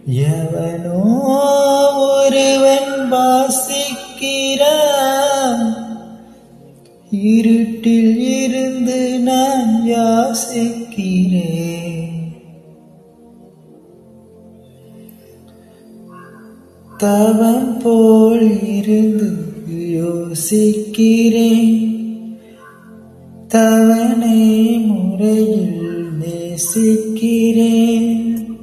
எவனோ ஒருவன் வாசிக்கிறான் இருட்டில் இருந்து நான் யாசிக்கிறேன் தவம் போல் இருந்து யோசிக்கிறேன் தவணை முறையில் நேசிக்கிறேன்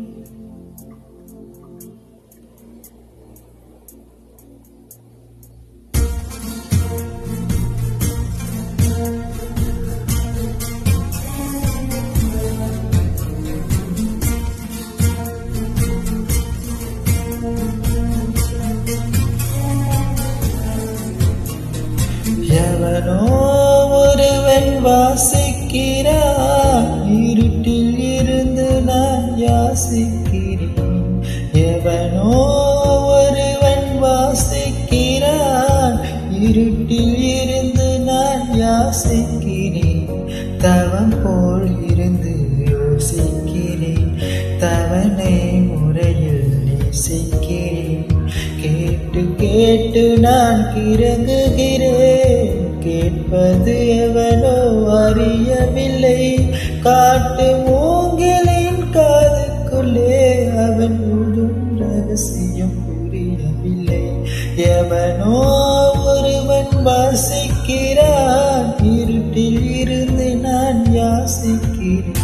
எவனோ ஒருவன் வாசிக்கிறான் இருட்டில் இருந்து நான் யாசிக்கிறேன் எவனோ ஒருவன் வாசிக்கிறான் இருட்டில் இருந்து நான் யாசிக்கிறேன் தவம் போல் இருந்து யோசிக்கிறேன் தவணை முறையில் நேசிக்கிறேன் கேட்டு கேட்டு நான் கிறங்குகிறேன் கேட்பது எவனோ அறியவில்லை காட்டு மூங்கிலின் காதுக்குள்ளே அவன் ஊதும் ரகசியம் புரியவில்லை எவனோ ஒருவன் வாசிக்கிறான் இருட்டில் இருந்து நான் யாசிக்கிறேன்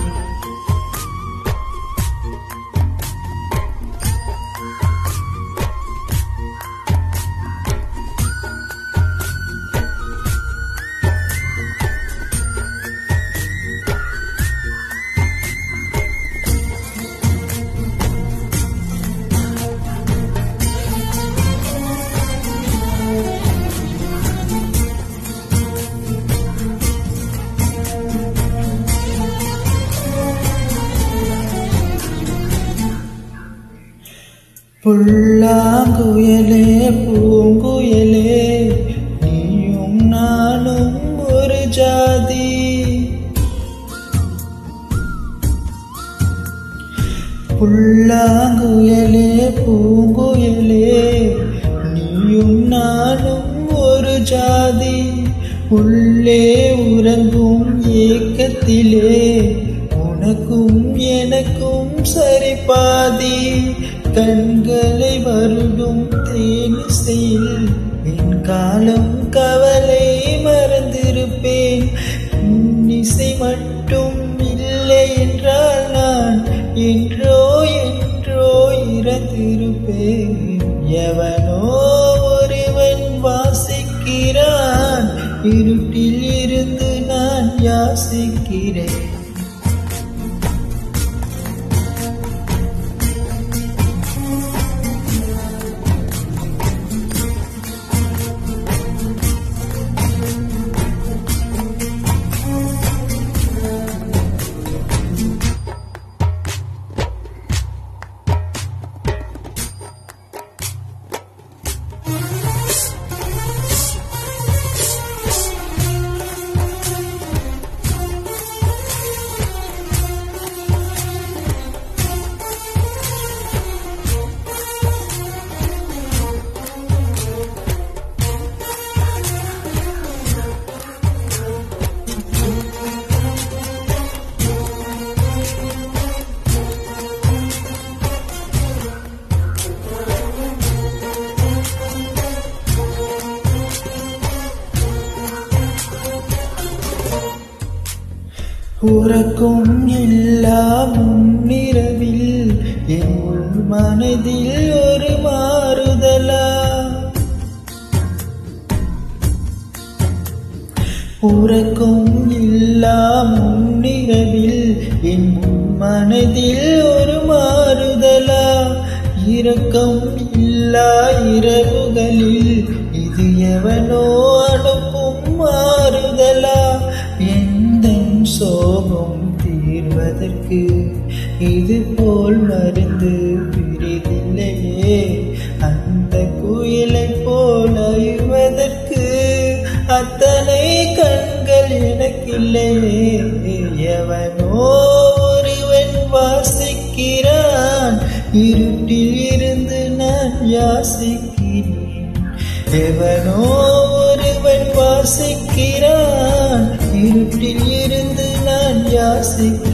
புல்லாங்குயலே பூங்குயலே நீயும் நானும் ஒரு ஜாதி புல்லாங்குயலே பூங்குயலே நீயும் நானும் ஒரு ஜாதி உள்ளே உறங்கும் ஏக்கத்திலே உனக்கும் எனக்கும் சரி பாதி கண்களை வருடும் தேனிசையில் என் காலம் கவலை மறந்திருப்பேன் இசை மட்டும் இல்லை என்றால் நான் என்றோ என்றோ இறந்திருப்பேன் எவனோ ஒருவன் வாசிக்கிறான் இருட்டில் இருந்து நான் யாசிக்கிறேன் உறக்கும் எல்லா முன்னிரவில் என் உள் மனதில் ஒரு மாறுதலா உறக்கும் எல்லா முன்னிரவில் என் உள் மனதில் ஒரு மாறுதலா இரக்கம் இல்லா இரவுகளில் இது எவனோ அனுப்பும் மாறுதலா எந்த சோகம் தீர்வதற்கு இது போல் மருந்து பிரிதில்லையே அந்த குயிலை போல் அழிவதற்கு அத்தனை கண்கள் எனக்கில்லையே எவனோ ஒருவன் வாசிக்கிறான் இருட்டில் யாசிக்கிறேன் எவனோ ஒருவன் வாசிக்கிறான் இருட்டில் இருந்து நான் யாசிக்கிறேன்